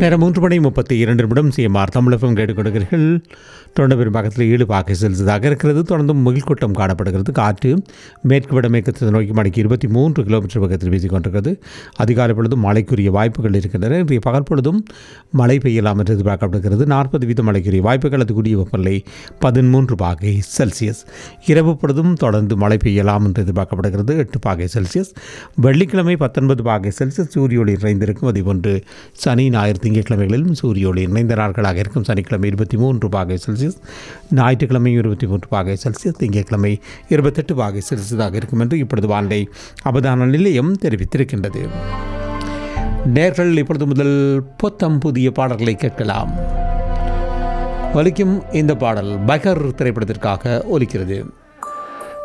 நேரம் மூன்று மணி முப்பத்தி இரண்டு நிமிடம் சிஎம்ஆர் தமிழகம் கேட்டுக் கொடுக்கிறீர்கள் தொடர்ந்து பெரும்பாக்கத்தில் ஏழு பாக்கை செல்சியஸாக இருக்கிறது தொடர்ந்து முகில் கூட்டம் காணப்படுகிறது காற்று மேற்கு வடமேற்கு நோக்கி மணிக்கு இருபத்தி மூன்று கிலோமீட்டர் வேகத்தில் வீசிக் கொண்டிருக்கிறது அதிகாலை பொழுதும் மழைக்குரிய வாய்ப்புகள் இருக்கின்றன இன்றைய பகல் பொழுதும் மழை பெய்யலாம் என்று எதிர்பார்க்கப்படுகிறது நாற்பது வீதம் மழைக்குரிய வாய்ப்புகள் அது கூடிய வெப்பநிலை பதிமூன்று பாகை செல்சியஸ் இரவு பொழுதும் தொடர்ந்து மழை பெய்யலாம் என்று எதிர்பார்க்கப்படுகிறது எட்டு பாகை செல்சியஸ் வெள்ளிக்கிழமை பத்தொன்பது பாகை செல்சியஸ் சூரிய ஒளி நிறைந்திருக்கும் அதேபோன்று சனி ஞாயிறு திங்கட்கிழமைகளிலும் சூரிய ஒளி நிறைந்த நாட்களாக இருக்கும் சனிக்கிழமை இருபத்தி மூன்று பாகை செல்சியஸ் ஞாயிற்றுக்கிழமை இருபத்தி மூன்று பாகை செல்சியஸ் திங்கட்கிழமை இருபத்தெட்டு பாகை செல்சியஸாக இருக்கும் என்று இப்பொழுது வானிலை அவதான நிலையம் தெரிவித்திருக்கின்றது நேர்கள் இப்பொழுது முதல் புத்தம் புதிய பாடல்களை கேட்கலாம் ஒலிக்கும் இந்த பாடல் பகர் திரைப்படத்திற்காக ஒலிக்கிறது